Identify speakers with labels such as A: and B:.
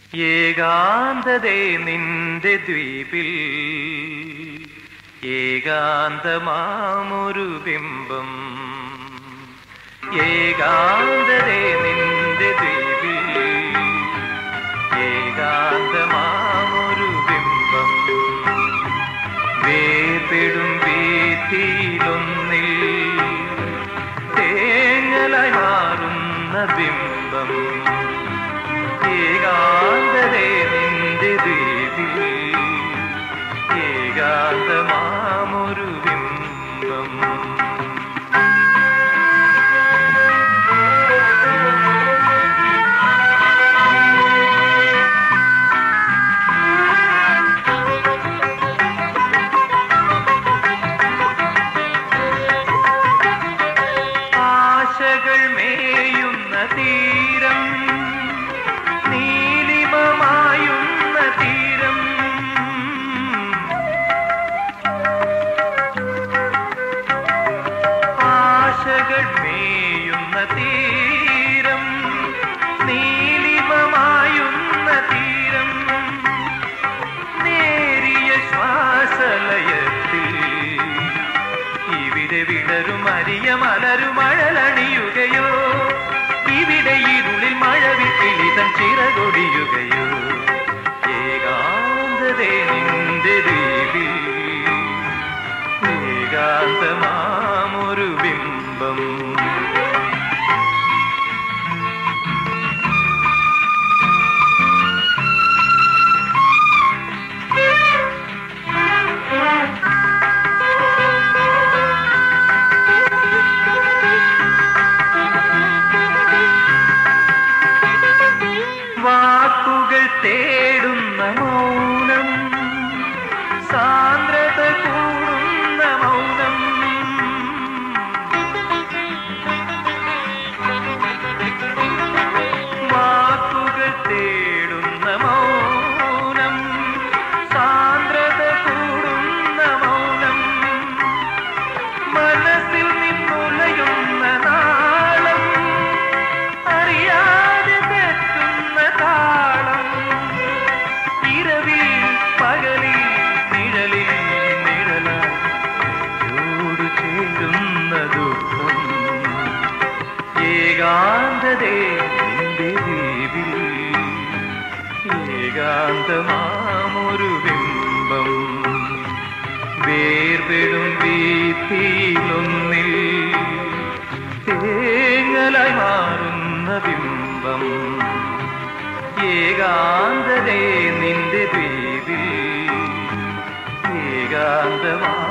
A: ഏകാന്തതേ നിന്റെ ദ്വീപിൽ ഏകാന്തമാമൊരു ബിംബം ഏകാന്തതേ നിന്റെ ദ്വീപിൽ ഏകാന്തമാമൊരു ബിംബം വേർപെടും വീത്തിയിലൊന്നിൽ തേങ്ങലായി മാറുന്ന ബിംബം ഏകാന്തരേ നിന്റെ ദ്വീപിൽ ഏകാന്തമാമൊരു ബിംബം ആശകൾ മേയുന്ന തീരം നീലിമമായുന്ന തീരം ആശകൾ മേയുന്ന തീരം നീലിമമായുന്ന തീരം നേരിയ ശ്വാസലയത്തിൽ ഇവിടെ വിടരും അരിയ മലരും അഴലണിയുകയോ ഇവിടെ ഇരുളിൽ മഴവിട്ടിളിതൻ ചിറകൊടിയുകയോ ഏകാന്തതേ നിന്റെ ദേവി ഏകാന്തമാമൊരു ബിംബം വാക്കുകൾ തേടുന്ന മൗനം സാന്ദ്രത കൂടുന്ന മൗനം വാക്കുകൾ തേടുന്ന മൗനം സാന്ദ്രത കൂടുന്ന മൗനം മനസ്സിൽ നിന്നുലയുന്ന നാളം അറിയാതെ തെറ്റുന്ന താളം ഇരവിൽ പകലിൽ നിഴലിൽ നിഴലോട് ചേരുന്ന ദുഃഖം ഏകാന്തതേ നിന്റെ ദ്വീപിൽ ഏകാന്തമാമൊരു ബിംബം വേർപെടും വീത്തിയിലൊന്നിൽ തേങ്ങലായി മാറുന്ന ബിംബം ഏകാന്തതേ നിന്റെ ദ്വീപിൽ ഏകാന്തമാ